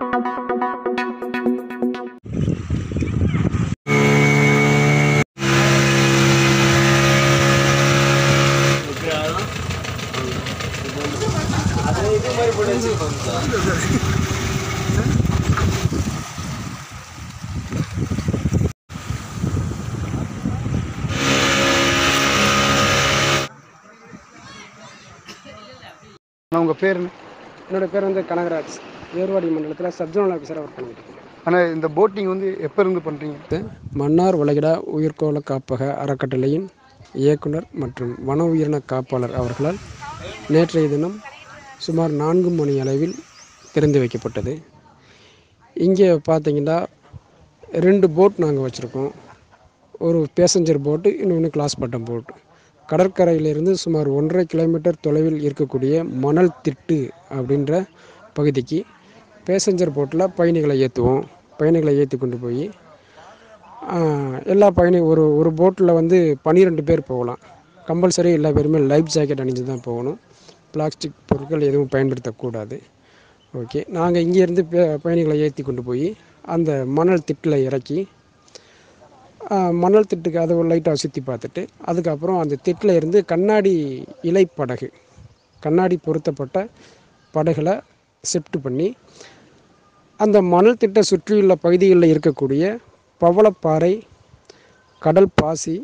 ஆனால் உங்கள் பேர் என்ன என்னோட பேர் வந்து கனகராஜ் ஏர்வாடி மண்டலத்தில் சப்ஜோனல் ஆஃபீஸராக ஒர்க் பண்ணிட்டு இருக்கேன் ஆனால் இந்த போட்டிங் வந்து எப்போ இருந்து பண்ணுறீங்க மன்னார் வளைகுடா உயிர்கோள காப்பக அறக்கட்டளையின் இயக்குனர் மற்றும் வன உயிரின காப்பாளர் அவர்களால் நேற்றைய தினம் சுமார் நான்கு மணி அளவில் திறந்து வைக்கப்பட்டது இங்கே பார்த்தீங்கன்னா ரெண்டு போட் நாங்கள் வச்சுருக்கோம் ஒரு பேசஞ்சர் போட்டு இன்னொன்று கிளாஸ் பட்டம் போட் கடற்கரையிலிருந்து சுமார் ஒன்றரை கிலோமீட்டர் தொலைவில் இருக்கக்கூடிய மணல் திட்டு அப்படின்ற பகுதிக்கு பேசஞ்சர் போட்டில் பயணிகளை ஏற்றுவோம் பயணிகளை ஏற்றி கொண்டு போய் ஆஹ், எல்லா பயணி ஒரு ஒரு போட்டில் வந்து பன்னிரெண்டு பேர் போகலாம் கம்பல்சரி எல்லா பேருமே லைஃப் ஜாக்கெட் அணிஞ்சு தான் போகணும் பிளாஸ்டிக் பொருட்கள் எதுவும் பயன்படுத்தக்கூடாது ஓகே நாங்கள் இங்கேருந்து பயணிகளை ஏற்றி கொண்டு போய் அந்த மணல் திட்டில் இறக்கி ஆஹ், மணல் திட்டுக்கு அதை ஒரு லைட்டாக சுற்றி பார்த்துட்டு அதுக்கப்புறம் அந்த திட்டில் இருந்து கண்ணாடி இலை படகு கண்ணாடி பொருத்தப்பட்ட படகுகளை ஷிஃப்ட் பண்ணி அந்த மணல் திட்டை சுற்றியுள்ள பகுதிகளில் இருக்கக்கூடிய பவளப்பாறை கடல் பாசி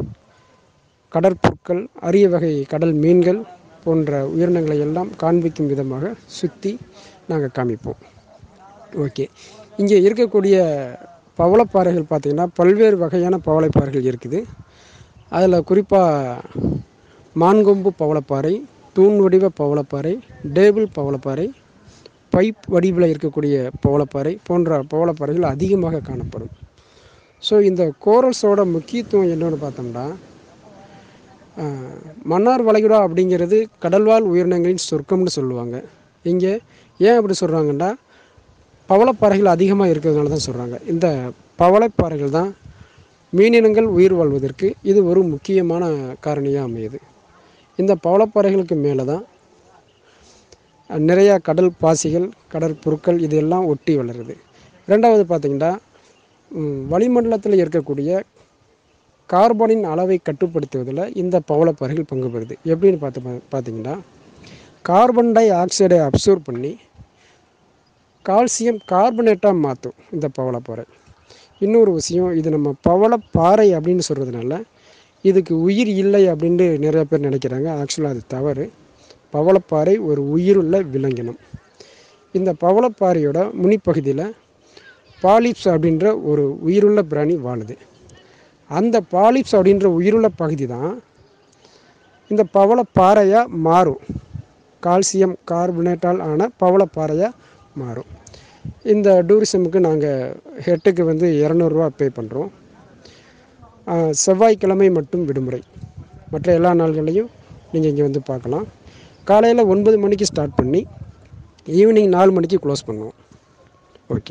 கடற்புற்கள் அரிய வகை கடல் மீன்கள் போன்ற உயிரினங்களை எல்லாம் காண்பிக்கும் விதமாக சுற்றி நாங்கள் காமிப்போம் ஓகே இங்கே இருக்கக்கூடிய பவளப்பாறைகள் பார்த்திங்கன்னா பல்வேறு வகையான பவளப்பாறைகள் இருக்குது அதில் குறிப்பாக மான்கொம்பு பவளப்பாறை தூண் வடிவ பவளப்பாறை டேபிள் பவளப்பாறை பைப் வடிவில் இருக்கக்கூடிய பவளப்பாறை போன்ற பவளப்பாறைகள் அதிகமாக காணப்படும் ஸோ இந்த கோரல்ஸோட முக்கியத்துவம் என்னன்னு பார்த்தோம்னா ஆஹ், மன்னார் வளைகுடா அப்படிங்கிறது கடல்வாழ் உயிரினங்களின் சொர்க்கம்னு சொல்லுவாங்க இங்கே ஏன் அப்படி சொல்கிறாங்கன்னா பவளப்பாறைகள் அதிகமாக இருக்கிறதுனால தான் சொல்கிறாங்க இந்த பவளப்பாறைகள் தான் மீனினங்கள் உயிர் வாழ்வதற்கு இது ஒரு முக்கியமான காரணியாக அமையுது இந்த பவளப்பாறைகளுக்கு மேலே தான் அஹ், நிறையா கடல் பாசிகள் கடற்புற்கள் இதெல்லாம் ஒட்டி வளருது ரெண்டாவது பார்த்திங்கன்னா ம், வளிமண்டலத்தில் இருக்கக்கூடிய கார்பனின் அளவை கட்டுப்படுத்துவதில் இந்த பவளப்பாறைகள் பங்கு பெறுது எப்படின்னு பார்த்து பா- பார்த்தீங்கன்னா கார்பன் டை ஆக்சைடை அப்சர்வ் பண்ணி கால்சியம் கார்பனேட்டாக மாற்றும் இந்த பவளப்பாறை இன்னொரு விஷயம் இது நம்ம பவளப்பாறை அப்படின்னு சொல்கிறதுனால இதுக்கு உயிர் இல்லை அப்படின்ட்டு நிறைய பேர் நினைக்கிறாங்க ஆக்சுவலாக அது தவறு பவளப்பாறை ஒரு உயிருள்ள விலங்கினம் இந்த பவளப்பாறையோட முனிப்பகுதியில் பாலிப்ஸ் அப்படின்ற ஒரு உயிருள்ள பிராணி வாழுது அந்த பாலிப்ஸ் அப்படின்ற உயிருள்ள பகுதி தான் இந்த பவளப்பாறையாக மாறும் கால்சியம் கார்பனேட்டால் ஆன பவளப்பாறையாக மாறும் இந்த டூரிசமுக்கு நாங்கள் ஹெட்டுக்கு வந்து இரநூறுவா பே பண்ணுறோம் செவ்வாய்க்கிழமை மட்டும் விடுமுறை மற்ற எல்லா நாள்களையும் நீங்கள் இங்கே வந்து பார்க்கலாம் காலையில் ஒன்பது மணிக்கு ஸ்டார்ட் பண்ணி ஈவினிங் நாலு மணிக்கு க்ளோஸ் பண்ணுவோம் ஓகே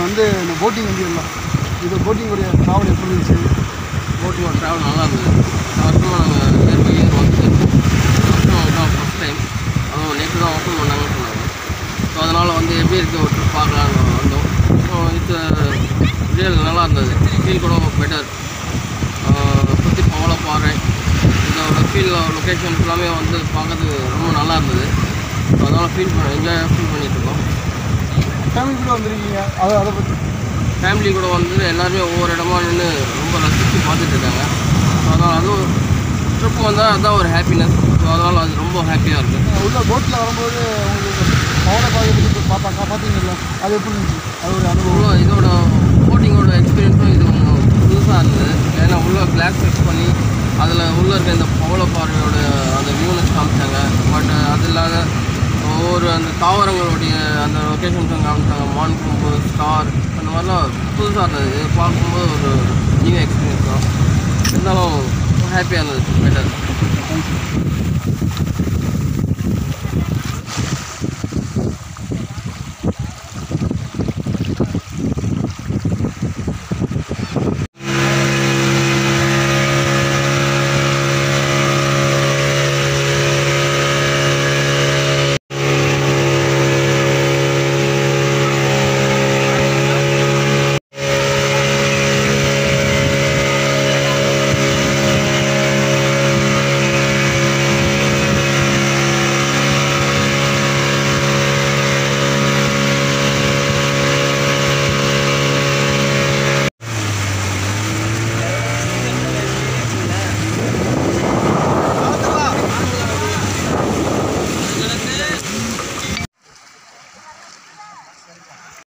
வந்து இந்த போட்டிங் வந்து இல்லை இது போட்டிங்குடைய ட்ராவல் எப்படி இருந்துச்சு போட்டிங்கோட ட்ராவல் நல்லா இருந்தது வருஷமாக நாங்கள் இயர் பை இயர் வந்துருக்கோம் வருஷம் தான் ஃபஸ்ட் டைம் அதுவும் நேற்று தான் ஓப்பன் பண்ணாங்கன்னு சொன்னாங்க ஸோ அதனால் வந்து எப்படி இருக்குது ஒரு ட்ரிப் பார்க்கலான்னு வந்தோம் ஸோ இது ரியல் நல்லா இருந்தது ஃபீல் கூட பெட்டர் சுற்றி பவளப்பாறை இதோட ஃபீல் லொக்கேஷன் எல்லாமே வந்து பார்க்கறதுக்கு ரொம்ப நல்லா இருந்தது ஸோ அதனால் ஃபீல் பண்ண என்ஜாய் ஃபீல் பண்ணிட்டு இருக்கோம் ஃபேமிலி கூட வந்திருக்கீங்க அதை அதை பற்றி ஃபேமிலி கூட வந்து எல்லாருமே ஒவ்வொரு இடமா நின்று ரொம்ப ரசித்து பார்த்துட்டு இருக்காங்க ஸோ அதனால் அதுவும் ட்ரிப் வந்தால் அதுதான் ஒரு ஹாப்பினஸ் ஸோ அதனால் அது ரொம்ப ஹாப்பியாக இருக்குது உள்ள போட்டில் வரும்போது உங்களுக்கு பவள பாதை பார்ப்பாங்க பார்த்தீங்கல்ல அது எப்படி இருந்துச்சு அது ஒரு அனுபவம் உள்ள இதோட போட்டிங்கோட எக்ஸ்பீரியன்ஸும் இது கொஞ்சம் புதுசாக இருந்தது ஏன்னா உள்ள கிளாஸ் ஃபிக்ஸ் பண்ணி அதில் உள்ளே இருக்க இந்த பவளப்பாறையோட அந்த வியூனஸ் காமிச்சாங்க பட் அது இல்லாத ஒவ்வொரு அந்த தாவரங்களுடைய அந்த லொக்கேஷன்ஸும் காமிச்சாங்க மான் கொம்பு ஸ்டார் அந்த மாதிரிலாம் புதுசாக இருந்தது இது பார்க்கும்போது ஒரு நியூ எக்ஸ்பீரியன்ஸ் தான் இருந்தாலும் ஹாப்பியாக இருந்தது பெட்டர் தேங்க்யூ